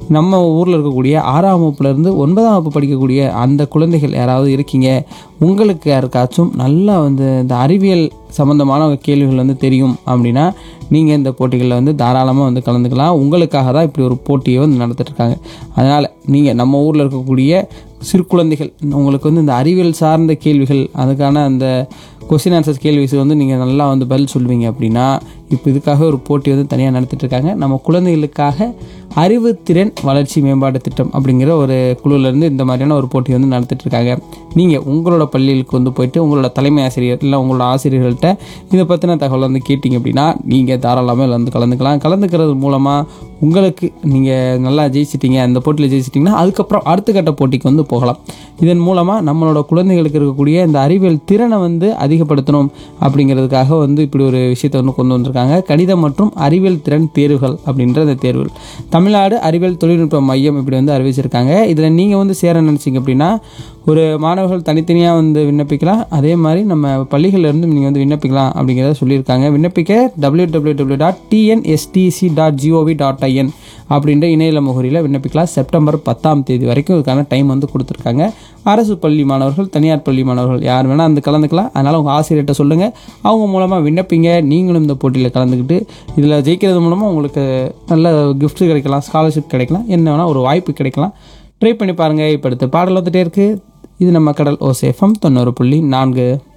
நம்ம ஊரில் இருக்கக்கூடிய ஆறாம் வகுப்புலேருந்து ஒன்பதாம் வகுப்பு படிக்கக்கூடிய அந்த குழந்தைகள் யாராவது இருக்கீங்க உங்களுக்கு யாருக்காச்சும் நல்லா வந்து இந்த அறிவியல் சம்மந்தமான கேள்விகள் வந்து தெரியும் அப்படின்னா நீங்கள் இந்த போட்டிகளில் வந்து தாராளமாக வந்து கலந்துக்கலாம் உங்களுக்காக தான் இப்படி ஒரு போட்டியை வந்து நடத்திட்டு இருக்காங்க அதனால் நீங்கள் நம்ம ஊரில் இருக்கக்கூடிய சிறு குழந்தைகள் உங்களுக்கு வந்து இந்த அறிவியல் சார்ந்த கேள்விகள் அதுக்கான அந்த கொஸ்டின் ஆன்சர்ஸ் கேள்விஸ் வந்து நீங்கள் நல்லா வந்து பதில் சொல்லுவீங்க அப்படின்னா இப்போ இதுக்காக ஒரு போட்டி வந்து தனியாக நடத்திட்டு இருக்காங்க நம்ம குழந்தைகளுக்காக அறிவுத்திறன் வளர்ச்சி மேம்பாட்டு திட்டம் அப்படிங்கிற ஒரு குழுவிலேருந்து இந்த மாதிரியான ஒரு போட்டி வந்து நடத்திட்டு இருக்காங்க நீங்கள் உங்களோட பள்ளிகளுக்கு வந்து போயிட்டு உங்களோட தலைமை ஆசிரியர் இல்லை உங்களோட ஆசிரியர்கள்ட்ட இதை பற்றின தகவல் வந்து கேட்டிங்க அப்படின்னா நீங்கள் தாராளமாக இதுல வந்து கலந்துக்கலாம் கலந்துக்கிறது மூலமாக உங்களுக்கு நீங்கள் நல்லா ஜெயிச்சிட்டீங்க அந்த போட்டியில் ஜெயிச்சிட்டிங்கன்னா அதுக்கப்புறம் அடுத்த கட்ட போட்டிக்கு வந்து போகலாம் இதன் மூலமாக நம்மளோட குழந்தைகளுக்கு இருக்கக்கூடிய இந்த அறிவியல் திறனை வந்து அதிகப்படுத்தணும் அப்படிங்கிறதுக்காக வந்து இப்படி ஒரு விஷயத்தை வந்து கொண்டு வந்திருக்காங்க கணிதம் மற்றும் அறிவியல் திறன் தேர்வுகள் அப்படின்ற அந்த தேர்வுகள் தமிழ்நாடு அறிவியல் தொழில்நுட்ப மையம் இப்படி வந்து அறிவிச்சிருக்காங்க இதில் நீங்கள் வந்து சேர நினச்சிங்க அப்படின்னா ஒரு மாணவர்கள் தனித்தனியாக வந்து விண்ணப்பிக்கலாம் அதே மாதிரி நம்ம பள்ளிகள்ல இருந்து நீங்கள் வந்து விண்ணப்பிக்கலாம் அப்படிங்கிறத சொல்லியிருக்காங்க விண்ணப்பிக்க W W W dot TNSTC dot GOV dot IN அப்படின்ற இணையதள முகவரியில் விண்ணப்பிக்கலாம் செப்டம்பர் பத்தாம் தேதி வரைக்கும் இதுக்கான டைம் வந்து கொடுத்துருக்காங்க அரசு பள்ளி மாணவர்கள் தனியார் பள்ளி மாணவர்கள் யார் வேணால் அந்த கலந்துக்கலாம் அதனால் உங்கள் ஆசிரியர்கிட்ட சொல்லுங்கள் அவங்க மூலமாக விண்ணப்பிங்க நீங்களும் இந்த போட்டியில் கலந்துக்கிட்டு இதில் ஜெயிக்கிறது மூலமாக உங்களுக்கு நல்ல gift கிடைக்கலாம் ஸ்காலர்ஷிப் கிடைக்கலாம் என்ன வேணால் ஒரு வாய்ப்பு கிடைக்கலாம் ட்ரை பண்ணி பாருங்கள் இப்போ அடுத்த பாடல் வந்துட்டே இருக்குது இது நம்ம கடல் ஓசேஃபம் தொண்ணூறு புள்ளி நான்கு